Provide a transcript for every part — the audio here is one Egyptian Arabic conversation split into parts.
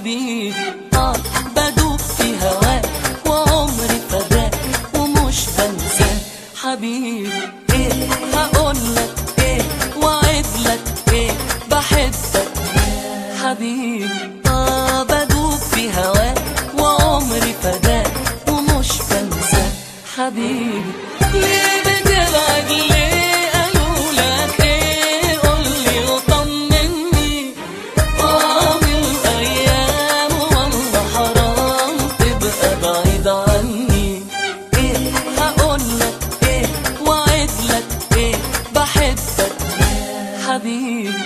حبيبي اه بدوب في هواك وعمري فداك ومش بنساك حبيبي ايه هقولك ايه وعدلك ايه بحبك حبيبي اه بدوب في هواك وعمري فداك ومش بنساك حبيبي ليه بتبعد ليه قالوا لك ايه قولي وطمني آه من الايام والله حرام تبقى بعيد عني ايه هقولك ايه وعدلك ايه بحبك حبيبي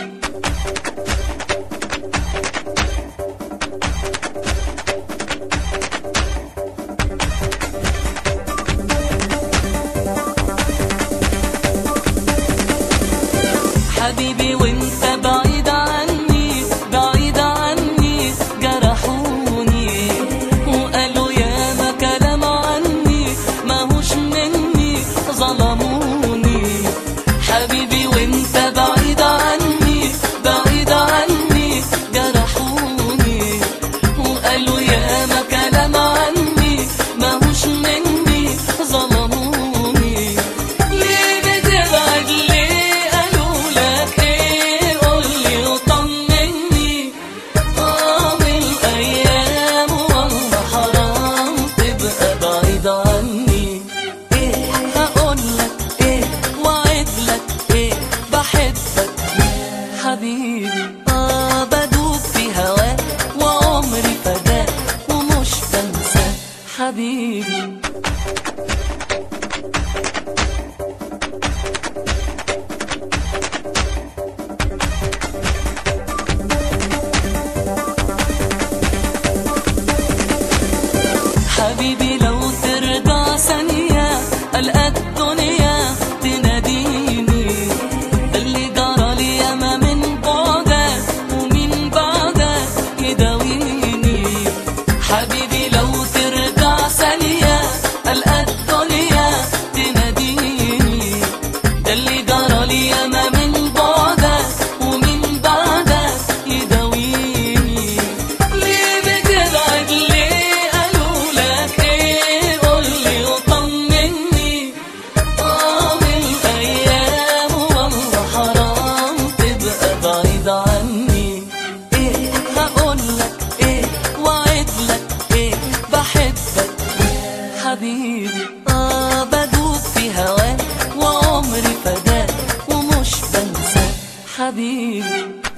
حبيبي وانت بعيد عني بعيد عني جرحوني وقالوا يا ما كلام عني ماهوش مني ظلموني حبيبي وانت بعيد عني بعيد عني جرحوني وقالوا يا ما كلام عني ماهوش مني ظلموني ليه بتبعد ليه قالوا لك ايه قولي وطمني اه من الايام والله حرام تبقى بعيد عني ايه هقولك ايه وعدلك ايه بحبك حبيبي اه بدوب في هواك وعمري فداك ومش بنساك حبيبي حبيبي لو ترجع ثانية ألقى الدنيا تناديني ده اللي جرى لي ياما من بعدك ومن بعدك يداويني حبيبي لو ترجع ثانية ألقى الدنيا تناديني ده اللي جرى لي ياما من بعدك ومن بعدك يداويني ليه بتبعد ليه قالوا لك ايه قولي وطمني اه من الايام والله حرام تبقى بعيد عني ايه هقولك ايه وعدلك ايه بحبك حبيبي اه بدوب في هواك وعمري فداك ومش بنساك حبيبي